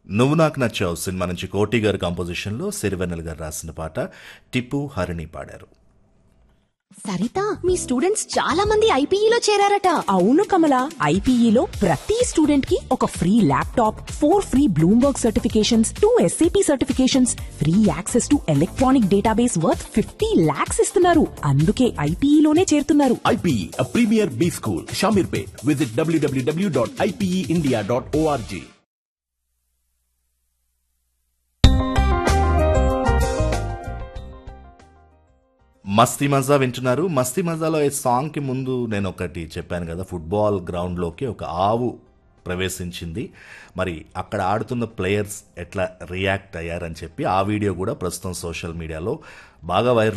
నువ్వు నాకు నచ్చావు సినిమా నుంచి కోటి గారి కంపోజిషన్లో సిరివెన్నెల గారు రాసిన పాట టిప్పు హరిణి పాడారు సరిత మీ స్టూడెంట్స్ చాలా మంది ఐపీఈలో చేరారట అవును కమల ఐపీఈలో ప్రతి స్టూడెంట్ కి ఒక free laptop four free Bloomberg certifications two SAP certifications free access to electronic database worth fifty lakhs ఇస్తున్నారు అందుకే ఐపీఈలోనే చేరుతున్నారు IPE, a premier B school, Shamirpet. Visit www.ipeindia.org. మస్తీ మజా వింటున్నారు మస్తీ మజాలో ఈ సాంగ్కి ముందు నేను ఒకటి చెప్పాను కదా ఫుట్బాల్ గ్రౌండ్లోకి ఒక ఆవు ప్రవేశించింది మరి అక్కడ ఆడుతున్న ప్లేయర్స్ ఎట్లా రియాక్ట్ అయ్యారని చెప్పి ఆ వీడియో కూడా ప్రస్తుతం సోషల్ మీడియాలో బాగా వైరల్